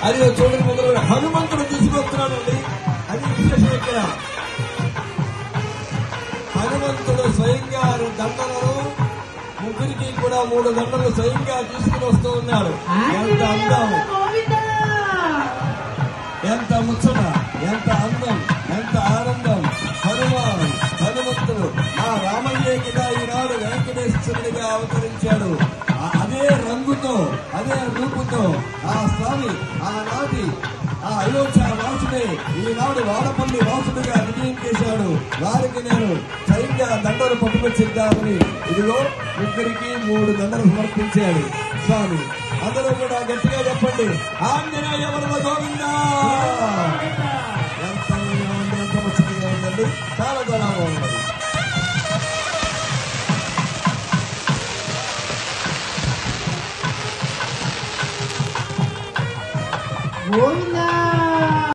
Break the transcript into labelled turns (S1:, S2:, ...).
S1: అది చూడని మొదలు హనుమంతుడు తీసుకొస్తున్నాడండి అది విశేషం ఇక్కడ హనుమంతుడు స్వయంగా దండలను ముగ్గురికి కూడా మూడు దండలు స్వయంగా తీసుకుని వస్తూ ఉన్నాడు ఎంత అందం
S2: గోవిందా
S1: ఎంత ముచ్చట ఎంత అందం ఎంత ఆనందం హనుమాన్ హనుమంతుడు మా రామయ్య కింద ఈనాడు వెంకటేశ్వరుడిగా అవతరించాడు ఆ- అదే రంగుతో అదే రూపుతో ఆ స్వామి ఆనాటి ఆ అయోధ్య వాసుడే ఈనాడు వాడపల్లి వాసుడుగా విజయం చేశాడు వారికి నేను స్వయంగా దండలు పట్టుకొచ్చిద్దామని ఇదిగో ముగ్గురికి మూడు దండలు సమర్పించాడు స్వామి అందరూ కూడా గట్టిగా చెప్పండి ఆంజనేయ వరద గోవిందా ఎంత అందంగా ఉంది, ఎంత ముచ్చటగా ఉందండి చాలా చాలా బాగుంది
S2: గోవిందా